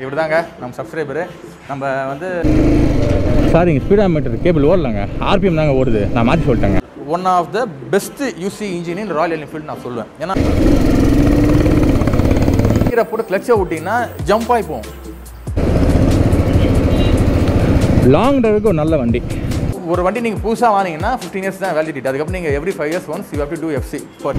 இவர் தாங்க நம்ம சப்ஸ்கிரைபரு நம்ம வந்து சாரிங்க ஸ்பீடாமீட்டர் கேபிள் ஓடலங்க ஆர்பிஎம் தாங்க ஓடுது நான் மாற்றி சொல்லிட்டேங்க one of the best UC engine in Royal Enfield நான் சொல்லுவேன் ஏன்னா கீரை போட்டு கிளச்சை விட்டிங்கன்னா ஜம்ப் ஆகி போகும் லாங் டிரைவுக்கு ஒரு நல்ல வண்டி ஒரு வண்டி நீங்கள் புதுசாக வாங்கினீங்கன்னா ஃபிஃப்டீன் இயர்ஸ் தான் வேலிடிட்டி அதுக்கப்புறம் நீங்கள் every five years once you have to do FC for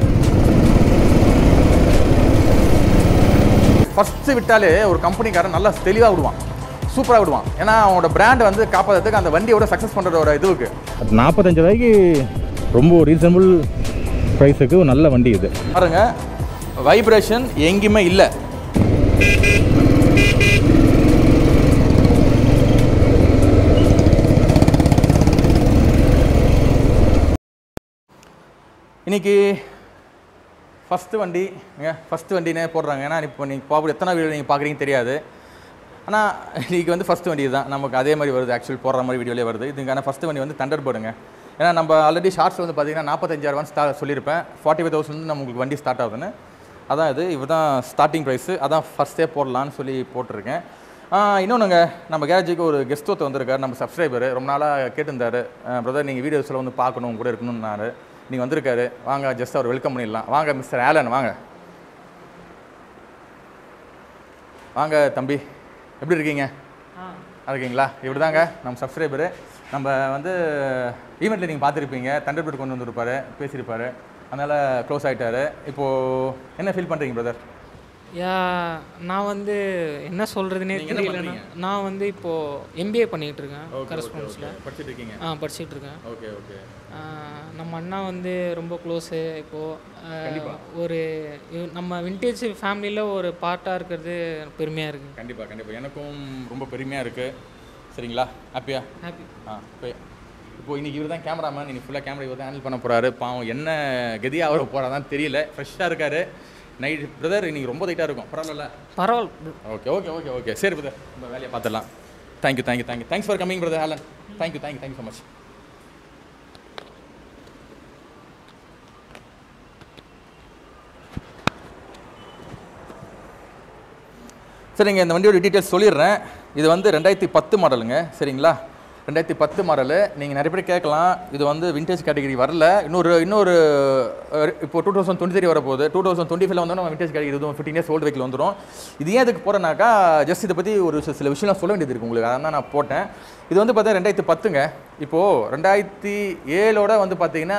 first விட்டாலே ஒரு கம்பெனிக்காரன் நல்லா தெளிவாக விடுவான் சூப்பராக விடுவான் ஏன்னா அவனோட பிராண்டை வந்து காப்பாற்றுறதுக்கு அந்த வண்டியோட சக்ஸஸ் பண்ணுறதோட இதுவுக்கு நாற்பத்தஞ்சு ரூபாய்க்கு ரொம்ப ரீசனபிள் ப்ரைஸுக்கு ஒரு நல்ல வண்டி இது பாருங்க வைப்ரேஷன் எங்கேயுமே இல்லை இன்னைக்கு ஃபஸ்ட்டு வண்டி ஃபஸ்ட்டு வண்டினே போடுறாங்க ஏன்னா இப்போ நீங்கள் பாப்பு எத்தனை வீடியோ நீங்கள் பார்க்குறீங்கன்னு தெரியாது ஆனால் இன்னைக்கு வந்து ஃபஸ்ட்டு வண்டி தான் நமக்கு அதே மாதிரி வருது ஆக்சுவல் போடுற மாதிரி வீடியோலே வருது இதுக்கான ஃபஸ்ட்டு வண்டி வந்து தண்டர் போடுங்க ஏன்னா நம்ம ஆல்ரெடி ஷார்ட்ஸ் வந்து பார்த்தீங்கன்னா நாற்பத்தஞ்சாயிரம் ஸ்டா சொல்லியிருப்பேன் ஃபார்ட்டி ஃபைவ் தௌசண்ட் நம்மளுக்கு வண்டி ஸ்டார்ட் ஆகுதுன்னு அதான் இது இவர் தான் ஸ்டார்டிங் ப்ரைஸு அதான் ஃபஸ்ட்டே போடலான்னு சொல்லி போட்டிருக்கேன் இன்னொன்றுங்க நம்ம கேரேஜுக்கு ஒரு கெஸ்ட் ஒருத்தர் வந்திருக்காரு நம்ம சப்ஸ்கிரைபர் ரொம்ப நாளாக கேட்டிருந்தாரு பிரதர் நீங்கள் வீடியோஸில் வந்து பார்க்கணும் கூட இருக்கணும்னாரு நீங்கள் வந்திருக்காரு வாங்க ஜஸ்ட் அவர் வெல்கம் பண்ணிடலாம் வாங்க மிஸ்டர் ஆலன் வாங்க வாங்க தம்பி எப்படி இருக்கீங்க இருக்கீங்களா இவர் தாங்க நம்ம சப்ஸ்கிரைபரு நம்ம வந்து ஈவெண்ட்டில் நீங்கள் பார்த்துருப்பீங்க தண்டர்பர்ட் கொண்டு வந்திருப்பாரு பேசியிருப்பாரு அதனால் க்ளோஸ் ஆகிட்டாரு இப்போது என்ன ஃபீல் பண்ணுறீங்க பிரதர் யா நான் வந்து என்ன சொல்கிறதுனே தெரியலண்ணா நான் வந்து இப்போது எம்பிஏ பண்ணிகிட்டு இருக்கேன் கரஸ்பான்ஸில் படிச்சுட்டு இருக்கீங்க ஆ படிச்சிட்டு இருக்கேன் ஓகே ஓகே ஆ, நம்ம அண்ணா வந்து ரொம்ப க்ளோஸு இப்போது ஒரு இவ- நம்ம விண்டேஜ் ஃபேமிலியில் ஒரு பார்ட்டாக இருக்கிறது பெருமையாக இருக்குது கண்டிப்பாக கண்டிப்பாக எனக்கும் ரொம்ப பெருமையாக இருக்குது சரிங்களா ஹாப்பியா ஹாப்பி ஆ இப்போ இப்போ இன்னைக்கு இவர் தான் கேமராமேன் இன்னைக்கு ஃபுல்லாக கேமரா இவர் தான் ஹேண்டில் பண்ண போகிறாரு பாவம் என்ன கதியாக அவரை போகிறாதான் தெரியல ஃப்ரெஷ்ஷாக இருக்காரு நைட் பிரதர் இன்னைக்கு ரொம்ப டைட்டாக இருக்கும் பரவாயில்ல பரவாயில்ல ஓகே ஓகே ஓகே ஓகே சரி பிரதர் நம்ம வேலையை பார்த்துடலாம் thank you thank you thank you thanks for coming brother Alan thank you thank you thank you so much சரிங்க இந்த வண்டியோட டீட்டெயில்ஸ் சொல்லிடுறேன் இது வந்து ரெண்டாயிரத்தி பத்து மாடலுங்க சரிங்களா ரெண்டாயிரத்தி பத்து மாடலு நீங்கள் நிறைய பேர் கேட்கலாம் இது வந்து விண்டேஜ் கேட்டகரி வரல இன்னொரு இன்னொரு அஹ், இப்போ டூ தௌசண்ட் டுவெண்ட்டி த்ரீ வரப்போகுது டூ தௌசண்ட் டுவெண்ட்டி ஃபைவ்ல வந்து நம்ம விண்டேஜ் கேட்டகரி இதுவும் ஃபிஃப்டின் இயர்ஸ் ஓல்டு வெஹிக்கிள் வந்துடும் இது ஏன் இதுக்கு போகிறேன்னாக்கா ஜஸ்ட் இதை பற்றி ஒரு சில- சில விஷயம்லாம் சொல்ல வேண்டியது இருக்குது உங்களுக்கு அதான் நான் போட்டேன் இது வந்து பார்த்தா ரெண்டாயிரத்தி பத்துங்க இப்போது ரெண்டாயிரத்தி ஏழோட வந்து பார்த்தீங்கன்னா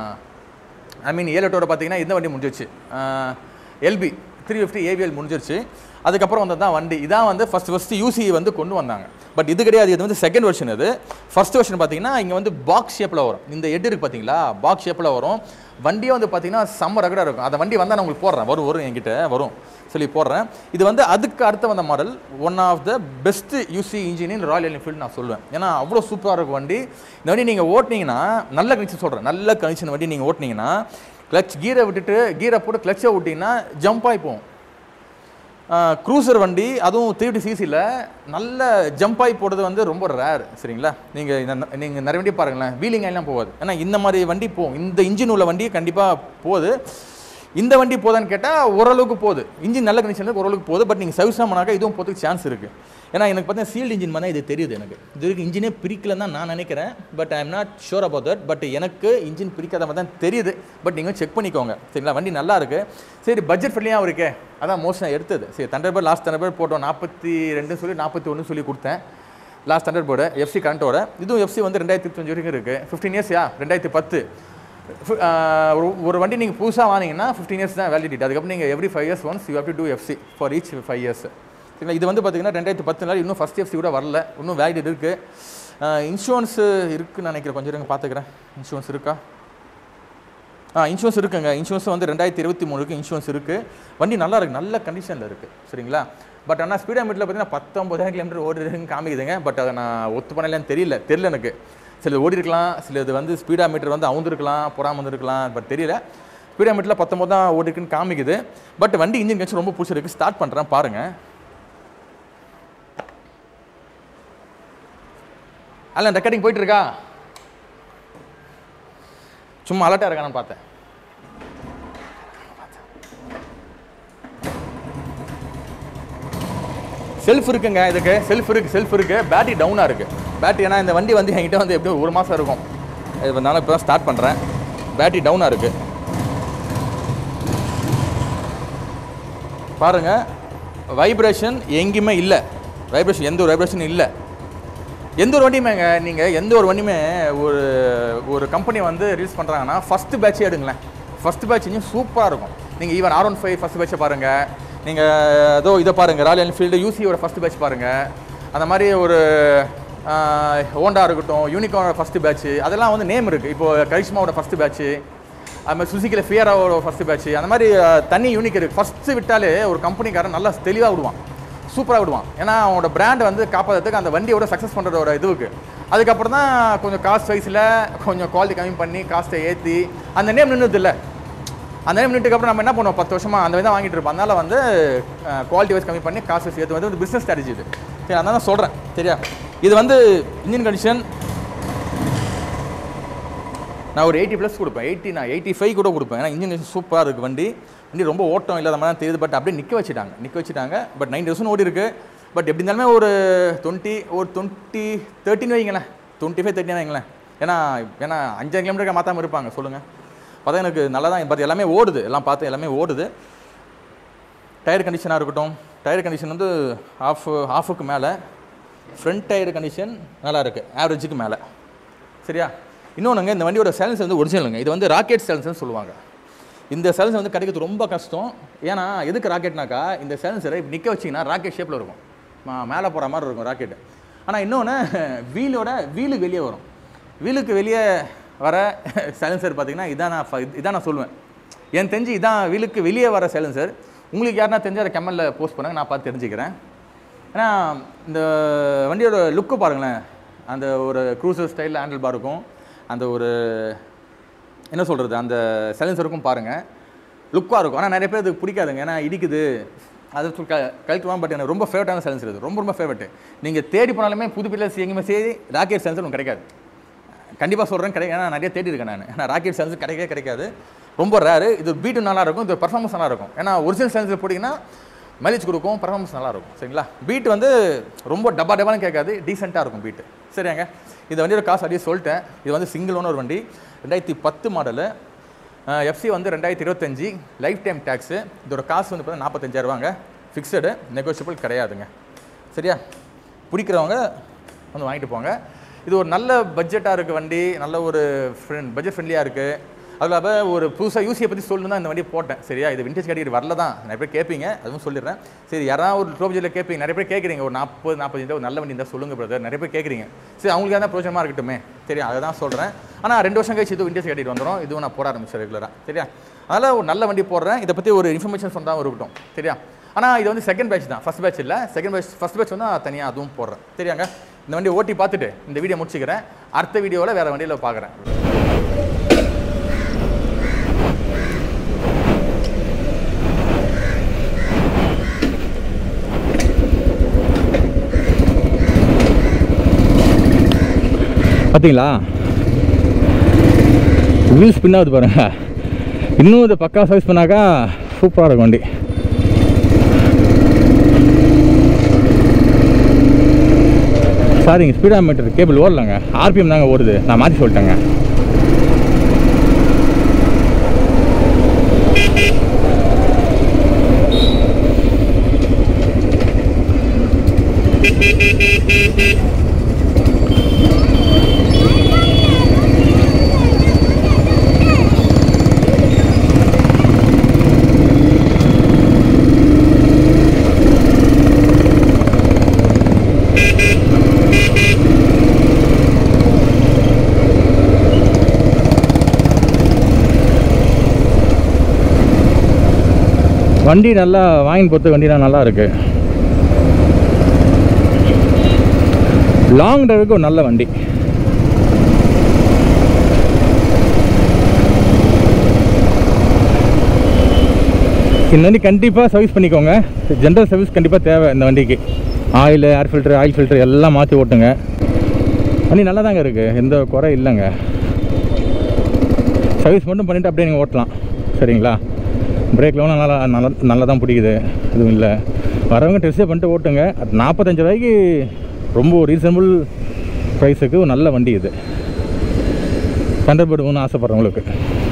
ஐ மீன் ஏழட்டோட பார்த்தீங்கன்னா இந்த வண்டி முடிஞ்சிருச்சு எல்பி த்ரீ ஃபிஃப்டி ஏவிஎல் முடிஞ்சிருச்சு அதுக்கப்புறம் வந்தது தான் வண்டி இதான் வந்து ஃபஸ்ட் ஃபஸ்ட்டு யூசி வந்து கொண்டு வந்தாங்க பட் இது கிடையாது இது வந்து செகண்ட் வெர்ஷன் இது ஃபர்ஸ்ட் வெர்ஷன் பார்த்தீங்கன்னா இங்கே வந்து பாக்ஸ் ஷேப்பில் வரும் இந்த எட் இருக்கு பார்த்தீங்களா பாக்ஸ் ஷேப்பில் வரும் வண்டியே வந்து பார்த்தீங்கன்னா செம்ம ரகடாக இருக்கும் அந்த வண்டி வந்தால் நான் உங்களுக்கு போடுறேன் வரும் வரும் என்கிட்ட வரும் சொல்லி போடுறேன் இது வந்து அதுக்கு அடுத்த வந்த model one of the best UC engine in Royal Enfield நான் சொல்லுவேன் ஏன்னா அவ்வளோ சூப்பராக இருக்கும் வண்டி இந்த வண்டி நீங்கள் ஓட்டினீங்கன்னா நல்ல கண்டிஷன் சொல்கிறேன் நல்ல கண்டிஷன் வண்டி நீங்கள் ஓட்டினீங்கன்னா கிளச் கீரை விட்டுட்டு கீரை போட்டு கிளச்சை விட்டிங்கன்னா ஜம்ப் ஆகி போகும் க்ரூசர் வண்டி அதுவும் த்ரீ டி சிசியில் நல்ல ஜம்ப் ஆகி போடுறது வந்து ரொம்ப ரேர் சரிங்களா நீங்கள் நீங்கள் நிறைய வண்டி பாருங்களேன் வீலிங் எல்லாம் போகாது ஏன்னா இந்த மாதிரி வண்டி போகும் இந்த இன்ஜின் உள்ள வண்டி கண்டிப்பாக போகுது இந்த வண்டி போதான்னு கேட்டால் ஓரளவுக்கு போகுது இன்ஜின் நல்ல கண்டிஷனுக்கு ஓரளவுக்கு போகுது பட் நீங்கள் சர்வீஸ் பண்ணாக்கா இதுவும் போகிறதுக்கு சான்ஸ் இருக்குது ஏன்னா எனக்கு பார்த்தீங்கன்னா சீல்டு இன்ஜின் மாதிரி இது தெரியுது எனக்கு இது வரைக்கும் இன்ஜினே பிரிக்கலன்னு தான் நான் நினைக்கிறேன் but I am not sure about that but எனக்கு இன்ஜின் பிரிக்காத மாதிரி தான் தெரியுது பட் நீங்கள் செக் பண்ணிக்கோங்க சரிங்களா வண்டி நல்லா இருக்கு சரி பட்ஜெட் ஃப்ரெண்ட்லியாக இருக்கே அதான் மோஸ்ட் நான் எடுத்தது சரி தண்டர்பர்ட் லாஸ்ட் தண்டர்பர்ட் போட்டோம் நாற்பத்தி ரெண்டு சொல்லி நாற்பத்தி ஒன்று சொல்லி கொடுத்தேன் லாஸ்ட் தண்டர் போர்டு எஃப்சி கரண்ட்டோட இதுவும் எஃப்சி வந்து ரெண்டாயிரத்தி இருபத்தஞ்சு வரைக்கும் இருக்குது ஃபிஃப்டீன் இயர்ஸ் யா ரெண்டாயிரத்தி பத்து ஃபி- ஆஹ் ஒரு ஒரு வண்டி நீங்கள் புதுசாக வாங்கினீங்கன்னா ஃபிஃப்டீன் இயர்ஸ் தான் வேலிடிட்டி அதுக்கப்புறம் நீங்கள் every five years once you have to do FC for each five years சரிங்களா இது வந்து பார்த்தீங்கன்னா ரெண்டாயிரத்தி பத்து நாள் இன்னும் ஃபஸ்ட் எஃப்சி கூட வரல இன்னும் வேலிடிட்டி இருக்குது இன்சூரன்ஸ் இருக்குன்னு நினைக்கிறேன் கொஞ்சம் இருங்க பார்த்துக்கிறேன் இன்சூரன்ஸ் இருக்கா ஆ இன்சூரன்ஸ் இருக்குங்க இன்சூரன்ஸ் வந்து ரெண்டாயிரத்தி இருபத்தி மூணுக்கு இன்சூரன்ஸ் இருக்குது வண்டி நல்லா இருக்குது நல்ல கண்டிஷனில் இருக்குது சரிங்களா பட் ஆனால் ஸ்பீடா மீட்டரில் பார்த்தீங்கன்னா பத்தொம்பதாயிரம் கிலோமீட்டர் ஓடிருக்குன்னு காமிக்குதுங்க பட் அதை நான் ஒத்து பண்ணலன்னு தெரியல தெரியல எனக்கு சிலது ஓடி இருக்கலாம் சிலது வந்து ஸ்பீடா மீட்டர் வந்து அவுந்திருக்கலாம் பொறாம வந்திருக்கலாம் பட் தெரியல ஸ்பீடா மீட்டரில் பத்தொம்பது தான் ஓடி இருக்குன்னு காமிக்குது பட் வண்டி இன்ஜின் கட்சி ரொம்ப பிடிச்சிருக்கு ஸ்டார்ட் பண்ணுறேன் பாருங்கள் அல்ல ரெக்கார்டிங் போயிட்டு இருக்கா சும்மா அலர்ட்டாக இருக்கானு பார்த்தேன் செல்ஃப் இருக்குங்க இதுக்கு செல்ஃப் இருக்குது செல்ஃப் இருக்குது பேட்டரி டவுனாக இருக்குது பேட்டரி ஏன்னா இந்த வண்டி வந்து என்கிட்ட வந்து எப்படியும் ஒரு மாதம் இருக்கும் இது நான் இப்போ தான் ஸ்டார்ட் பண்ணுறேன் பேட்டரி டவுனாக இருக்குது பாருங்கள் வைப்ரேஷன் எங்கேயுமே இல்லை வைப்ரேஷன் எந்த ஒரு வைப்ரேஷனும் இல்லை எந்த ஒரு வண்டியுமேங்க நீங்கள் எந்த ஒரு வண்டியுமே ஒரு ஒரு கம்பெனி வந்து ரிலீஸ் பண்ணுறாங்கன்னா ஃபஸ்ட்டு பேட்சே எடுங்களேன் ஃபஸ்ட் பேட்ச் இன்னும் சூப்பராக இருக்கும் நீங்கள் even R one five first பேட்சை பாருங்கள் நீங்கள் ஏதோ இதை பாருங்கள் ராயல் என்ஃபீல்டு யூசியோட ஃபஸ்ட் பேட்ச் பாருங்கள் அந்த மாதிரி ஒரு ஹோண்டா இருக்கட்டும் யூனிகானோட ஃபஸ்ட்டு பேட்ச் அதெல்லாம் வந்து நேம் இருக்குது இப்போ கரிஷ்மாவோட ஃபஸ்ட்டு பேட்ச்சு அது மாதிரி சுசுக்கியில் ஃபியராவோட ஃபஸ்ட்டு பேட்ச் அந்த மாதிரி அஹ், தனி யூனிக் இருக்குது ஃபஸ்ட்டு விட்டாலே ஒரு கம்பெனிக்காரன் நல்லா தெளிவாக விடுவான் சூப்பராக விடுவான் ஏன்னா அவனோட பிராண்டை வந்து காப்பாற்றுறதுக்கு அந்த வண்டியோட சக்ஸஸ் பண்ணுறதோட இதுவுக்கு அதுக்கப்புறம் தான் கொஞ்சம் காஸ்ட் வைஸில் கொஞ்சம் குவாலிட்டி கம்மி பண்ணி காஸ்ட்டை ஏற்றி அந்த நேம் நின்றுது இல்லை அந்த நேம் நின்றுக்கப்புறம் நம்ம என்ன பண்ணுவோம் பத்து வருஷமாக அந்த மாதிரி தான் வாங்கிட்டு இருப்போம் அதனால் வந்து குவாலிட்டி வைஸ் கம்மி பண்ணி காஸ்ட் வைஸ் ஏற்று வந்து பிஸ்னஸ் ஸ்ட்ராட்டஜி இது சரி அதான் நான் சொல்கிறேன் சரியா இது வந்து இன்ஜின் கண்டிஷன் நான் ஒரு எயிட்டி ப்ளஸ் கொடுப்பேன் எயிட்டி நான் எயிட்டி ஃபைவ் கூட கொடுப்பேன் ஏன்னா இன்ஜின் சூப்பராக இருக்குது வண்டி வண்டி ரொம்ப ஓட்டம் இல்லாத மாதிரி தான் தெரியுது பட் அப்படியே நிற்க வச்சுட்டாங்க நிற்க வச்சுட்டாங்க பட் நைன் தௌசண்ட் ஓடி இருக்கு பட் எப்படி இருந்தாலுமே ஒரு டுவெண்ட்டி ஒரு டுவெண்ட்டி தேர்ட்டின் வைங்களேன் டுவெண்ட்டி ஃபைவ் தேர்ட்டின் வைங்களேன் ஏன்னா ஏன்னா அஞ்சாறு கிலோமீட்டருக்கு மாற்றாமல் இருப்பாங்க சொல்லுங்கள் பார்த்தா எனக்கு நல்லா தான் பட் எல்லாமே ஓடுது எல்லாம் பார்த்து எல்லாமே ஓடுது டயர் கண்டிஷனாக இருக்கட்டும் டயர் கண்டிஷன் வந்து ஆஃப் ஆஃபுக்கு மேலே ஃப்ரண்ட் டயர் கண்டிஷன் நல்லா இருக்குது ஆவரேஜுக்கு மேலே சரியா இன்னொன்றுங்க இந்த வண்டியோட சேலன்ஸ் வந்து ஒரிஜினலுங்க இது வந்து ராக்கெட் சேலன்ஸ்னு சொல்லுவாங்க இந்த சேலன்ஸ் வந்து கிடைக்கிறது ரொம்ப கஷ்டம் ஏன்னா எதுக்கு ராக்கெட்னாக்கா இந்த சேலன்ஸரை நிற்க வச்சிங்கன்னா ராக்கெட் ஷேப்பில் இருக்கும் மா- மேலே போகிற மாதிரி இருக்கும் ராக்கெட் ஆனால் இன்னொன்று வீலோட வீலுக்கு வெளியே வரும் வீலுக்கு வெளியே வர சைலன்சர் பார்த்தீங்கன்னா இதான் நான் ஃப- இதான் நான் சொல்லுவேன் என் தெரிஞ்சு இதான் வீலுக்கு வெளியே வர சைலன்சர் உங்களுக்கு யாருன்னா தெரிஞ்சு அதை கமெண்டில் போஸ்ட் பண்ணுங்க நான் பார்த்து தெரிஞ்சுக்கிறேன் ஏன்னா இந்த வண்டியோட லுக்கு பாருங்களேன் அந்த ஒரு க்ரூசர் ஸ்டைலில் ஹேண்டில் பார் இருக்கும் அந்த ஒரு என்ன சொல்கிறது அந்த சைலன்சருக்கும் பாருங்கள் லுக்காக இருக்கும் ஆனால் நிறைய பேர் இதுக்கு பிடிக்காதுங்க ஏன்னா இடிக்குது அது சொல் க கழட்டுவான் பட் எனக்கு ரொம்ப ஃபேவரட்டான சைலன்சர் இது ரொம்ப ரொம்ப ஃபேவரட் நீங்கள் தேடி போனாலுமே புது பிள்ளை எங்கேயுமே சரி ராக்கெட் சைலன்சர் உங்களுக்கு கிடைக்காது கண்டிப்பாக சொல்கிறேன் கிடைக்கும் ஏன்னா நிறைய தேடி இருக்கேன் நான் ஏன்னா ராக்கெட் சைலன்சர் கிடைக்கவே கிடைக்காது ரொம்ப ரேரு இது பீட்டு நல்லா இருக்கும் இது பர்ஃபார்மன்ஸ் நல்லா இருக்கும் ஏன்னா ஒரிஜினல் சைலன்சர் போட்டிங்கன்னா மைலேஜ் கொடுக்கும் பர்ஃபார்மன்ஸ் நல்லா இருக்கும் சரிங்களா பீட் வந்து ரொம்ப டப்பா டப்பான்னு கேட்காது டீசெண்டாக இருக்கும் பீட்டு சரியாங்க இந்த வண்டியோட காசு அப்படியே சொல்லிட்டேன் இது வந்து சிங்கிள் ஓனர் வண்டி ரெண்டாயிரத்தி பத்து மாடலு எஃப்சி வந்து ரெண்டாயிரத்தி இருபத்தஞ்சி லைஃப் டைம் டேக்ஸு இதோட காசு வந்து பார்த்தீங்கன்னா நாற்பத்தஞ்சாயிரவாங்க ஃபிக்ஸடு நெகோஷியபிள் கிடையாதுங்க சரியா பிடிக்கிறவங்க வந்து வாங்கிட்டு போங்க இது ஒரு நல்ல பட்ஜெட்டாக இருக்குது வண்டி நல்ல ஒரு ஃப்ரெண்ட் பட்ஜெட் ஃப்ரெண்ட்லியாக இருக்குது அதில் அப்போ ஒரு புதுசாக யூசியை பற்றி சொல்லணும் தான் இந்த வண்டியை போட்டேன் சரியா இது விண்டேஜ் கேட்டகரி வரல தான் நிறைய பேர் கேட்பீங்க அதுவும் சொல்லிடுறேன் சரி யாராவது ஒரு லோ பட்ஜெட்டில் கேட்பீங்க நிறைய பேர் கேட்குறீங்க ஒரு நாற்பது நாற்பது ஒரு நல்ல வண்டி இருந்தால் சொல்லுங்கள் பிரதர் நிறைய பேர் கேட்குறீங்க சரி அவங்களுக்கு தான் பிரோஜனமாக இருக்கட்டுமே சரி அதை தான் சொல்கிறேன் ஆனால் ரெண்டு வருஷம் கழிச்சு இது விண்டேஜ் கேட்டகரி வந்துடும் இதுவும் நான் போட ஆரம்பிச்சேன் ரெகுலராக சரியா அதனால் ஒரு நல்ல வண்டி போடுறேன் இதை பற்றி ஒரு இன்ஃபர்மேஷன் சொன்னாலும் இருக்கட்டும் சரியா ஆனால் இது வந்து செகண்ட் பேட்ச் தான் ஃபஸ்ட் பேட்ச் இல்லை செகண்ட் பேட்ச் ஃபஸ்ட் பேட்ச் வந்து நான் தனியாக அதுவும் போடுறேன் சரியாங்க இந்த வண்டி ஓட்டி பார்த்துட்டு இந்த வீடியோ முடிச்சுக்கிறேன் அடுத்த வீடியோவில் வேறு வண்டியில் பார்க்குறேன் பார்த்தீங்களா வீல் ஸ்பின் ஆகுது பாருங்க இன்னும் இதை பக்கா சர்வீஸ் பண்ணாக்கா சூப்பராக இருக்கும் வண்டி சாரிங்க ஸ்பீடா மீட்டர் கேபிள் ஓடலங்க ஆர்பிஎம் தாங்க ஓடுது நான் மாற்றி சொல்லிட்டேங்க வண்டி நல்லா வாங்கி பொறுத்த வண்டிலாம் நல்லா இருக்கு லாங் டிரைவுக்கு ஒரு நல்ல வண்டி இந்த வண்டி கண்டிப்பாக சர்வீஸ் பண்ணிக்கோங்க ஜென்ரல் சர்வீஸ் கண்டிப்பாக தேவை இந்த வண்டிக்கு oil air filter oil filter எல்லாம் மாற்றி ஓட்டுங்க வண்டி நல்லா தாங்க இருக்குது எந்த குறை இல்லைங்க சர்வீஸ் மட்டும் பண்ணிவிட்டு அப்படியே நீங்கள் ஓட்டலாம் சரிங்களா பிரேக்லாம் நல்லா நல்லா நல்லா தான் பிடிக்குது எதுவும் இல்லை வரவங்க டெஸ்டே பண்ணிட்டு ஓட்டுங்க அது நாற்பத்தஞ்சு ரூபாய்க்கு ரொம்ப ரீசனபிள் ப்ரைஸுக்கு ஒரு நல்ல வண்டி இது தண்டர்பர்ட் ஒன்று ஆசைப்பட்றவங்களுக்கு